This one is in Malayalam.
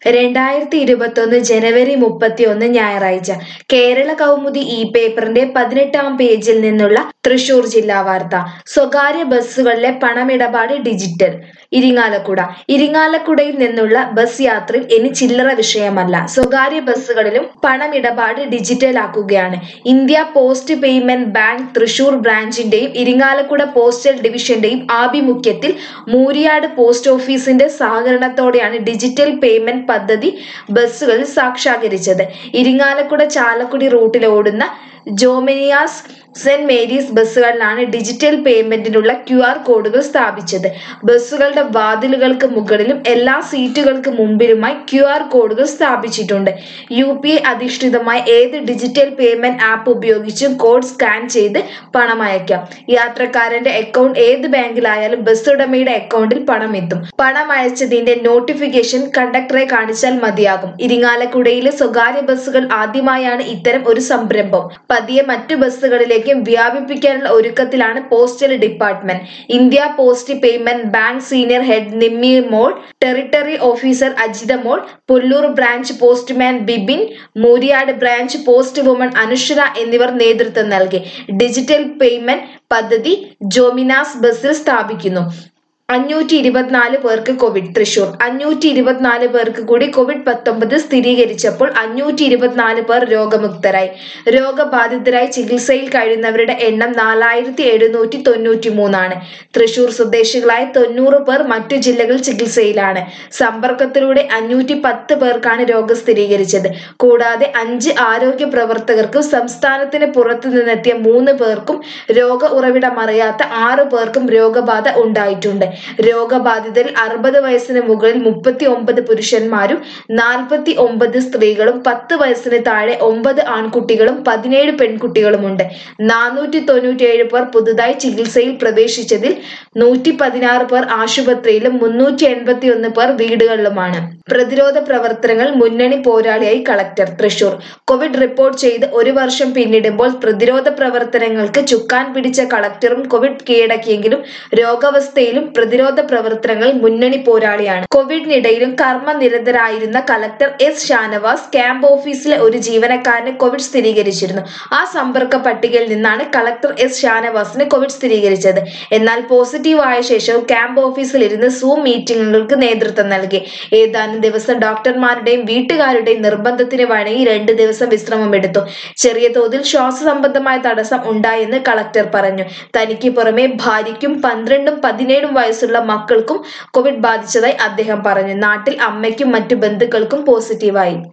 രണ്ടായിരത്തി ഇരുപത്തൊന്ന് ജനുവരി മുപ്പത്തിയൊന്ന് ഞായറാഴ്ച കേരള കൗമുദി ഈ പേപ്പറിന്റെ പതിനെട്ടാം പേജിൽ നിന്നുള്ള തൃശൂർ ജില്ലാ വാർത്ത സ്വകാര്യ ബസ്സുകളിലെ പണമിടപാട് ഡിജിറ്റൽ ഇരിങ്ങാലക്കുട ഇരിങ്ങാലക്കുടയിൽ നിന്നുള്ള ബസ് യാത്രയിൽ ഇനി ചില്ലറ വിഷയമല്ല സ്വകാര്യ ബസ്സുകളിലും പണമിടപാട് ഡിജിറ്റൽ ആക്കുകയാണ് India post payment bank Thrissur ബ്രാഞ്ചിന്റെയും ഇരിങ്ങാലക്കുട പോസ്റ്റൽ ഡിവിഷന്റെയും ആഭിമുഖ്യത്തിൽ മൂരിയാട് പോസ്റ്റ് ഓഫീസിന്റെ സഹകരണത്തോടെയാണ് ഡിജിറ്റൽ പേയ്മെന്റ് പദ്ധതി ബസ്സുകളിൽ സാക്ഷാത്കരിച്ചത് ഇരിങ്ങാലക്കുട ചാലക്കുടി റൂട്ടിൽ ഓടുന്ന ജോമിനിയാസ് സെന്റ് മേരീസ് ബസ്സുകളിലാണ് ഡിജിറ്റൽ പേയ്മെന്റിനുള്ള ക്യു ആർ കോഡുകൾ സ്ഥാപിച്ചത് ബസ്സുകളുടെ വാതിലുകൾക്ക് മുകളിലും എല്ലാ സീറ്റുകൾക്ക് മുമ്പിലുമായി ക്യു ആർ കോഡുകൾ സ്ഥാപിച്ചിട്ടുണ്ട് യു പി ഐ അധിഷ്ഠിതമായ ഏത് ഡിജിറ്റൽ പേയ്മെന്റ് ആപ്പ് ഉപയോഗിച്ചും കോഡ് സ്കാൻ ചെയ്ത് പണം അയക്കാം യാത്രക്കാരന്റെ അക്കൗണ്ട് ഏത് ബാങ്കിലായാലും ബസ് ഉടമയുടെ അക്കൗണ്ടിൽ പണം എത്തും പണം അയച്ചതിന്റെ നോട്ടിഫിക്കേഷൻ കണ്ടക്ടറെ കാണിച്ചാൽ മതിയാകും ഇരിങ്ങാലക്കുടയിലെ സ്വകാര്യ ബസ്സുകൾ ആദ്യമായാണ് ഇത്തരം ഒരു സംരംഭം പതിയെ മറ്റു ബസ്സുകളിലേക്കും വ്യാപിപ്പിക്കാനുള്ള ഒരുക്കത്തിലാണ് postal department India post payment bank senior head Nimmi Mol territory officer Ajitha Mol Pullur branch postman Bibin Mooriyad branch post woman Anushra എന്നിവർ നേതൃത്വം നൽകി ഡിജിറ്റൽ പേയ്മെന്റ് പദ്ധതി ജോമിനാസ് ബസ്സിൽ സ്ഥാപിക്കുന്നു അഞ്ഞൂറ്റി ഇരുപത്തിനാല് പേർക്ക് കോവിഡ് തൃശൂർ അഞ്ഞൂറ്റി ഇരുപത്തിനാല് പേർക്ക് കൂടി കോവിഡ് പത്തൊമ്പത് സ്ഥിരീകരിച്ചപ്പോൾ അഞ്ഞൂറ്റി ഇരുപത്തിനാല് പേർ രോഗമുക്തരായി രോഗബാധിതരായി ചികിത്സയിൽ കഴിയുന്നവരുടെ എണ്ണം നാലായിരത്തി എഴുന്നൂറ്റി തൊണ്ണൂറ്റി മൂന്നാണ് തൃശൂർ സ്വദേശികളായ തൊണ്ണൂറ് പേർ മറ്റു ജില്ലകളിൽ ചികിത്സയിലാണ് സമ്പർക്കത്തിലൂടെ അഞ്ഞൂറ്റി പത്ത് പേർക്കാണ് രോഗം സ്ഥിരീകരിച്ചത് കൂടാതെ അഞ്ച് ആരോഗ്യ പ്രവർത്തകർക്കും സംസ്ഥാനത്തിന് പുറത്തു നിന്നെത്തിയ മൂന്ന് പേർക്കും രോഗ ഉറവിടം അറിയാത്ത ആറ് പേർക്കും രോഗബാധ ഉണ്ടായിട്ടുണ്ട് രോഗബാധിതരിൽ അറുപത് വയസ്സിന് മുകളിൽ മുപ്പത്തി ഒമ്പത് പുരുഷന്മാരും നാൽപ്പത്തി ഒമ്പത് സ്ത്രീകളും പത്ത് വയസ്സിന് താഴെ ഒമ്പത് ആൺകുട്ടികളും പതിനേഴ് പെൺകുട്ടികളുമുണ്ട് നാനൂറ്റി തൊണ്ണൂറ്റിയേഴ് പേർ പുതുതായി ചികിത്സയിൽ പ്രവേശിച്ചതിൽ നൂറ്റി പതിനാറ് പേർ ആശുപത്രിയിലും മുന്നൂറ്റി എൺപത്തി ഒന്ന് പേർ വീടുകളിലുമാണ് പ്രതിരോധ പ്രവർത്തനങ്ങൾ മുന്നണി പോരാളിയായി കളക്ടർ തൃശൂർ കോവിഡ് റിപ്പോർട്ട് ചെയ്ത് ഒരു വർഷം പിന്നിടുമ്പോൾ പ്രതിരോധ പ്രവർത്തനങ്ങൾക്ക് ചുക്കാൻ പിടിച്ച കളക്ടറും കോവിഡ് കീഴടക്കിയെങ്കിലും രോഗാവസ്ഥയിലും പ്രതിരോധ പ്രവർത്തനങ്ങൾ മുന്നണി പോരാളിയാണ് കോവിഡിനിടയിലും കർമ്മനിരതരായിരുന്ന കളക്ടർ എസ് ഷാനവാസ് ക്യാമ്പ് ഓഫീസിലെ ഒരു ജീവനക്കാരന് കോവിഡ് സ്ഥിരീകരിച്ചിരുന്നു ആ സമ്പർക്ക പട്ടികയിൽ നിന്നാണ് കളക്ടർ എസ് ഷാനവാസിന് കോവിഡ് സ്ഥിരീകരിച്ചത് എന്നാൽ പോസിറ്റീവ് ആയ ശേഷവും ക്യാമ്പ് ഓഫീസിൽ ഇരുന്ന് സൂം മീറ്റിംഗുകൾക്ക് നേതൃത്വം നൽകി ഏതാനും ദിവസം ഡോക്ടർമാരുടെയും വീട്ടുകാരുടെയും നിർബന്ധത്തിന് വഴങ്ങി രണ്ട് ദിവസം വിശ്രമമെടുത്തു ചെറിയ തോതിൽ ശ്വാസ സംബന്ധമായ തടസ്സം ഉണ്ടായെന്ന് കളക്ടർ പറഞ്ഞു തനിക്ക് പുറമെ ഭാര്യയ്ക്കും പന്ത്രണ്ടും പതിനേഴും വയസ്സുള്ള മക്കൾക്കും കോവിഡ് ബാധിച്ചതായി അദ്ദേഹം പറഞ്ഞു നാട്ടിൽ അമ്മയ്ക്കും മറ്റു ബന്ധുക്കൾക്കും പോസിറ്റീവായി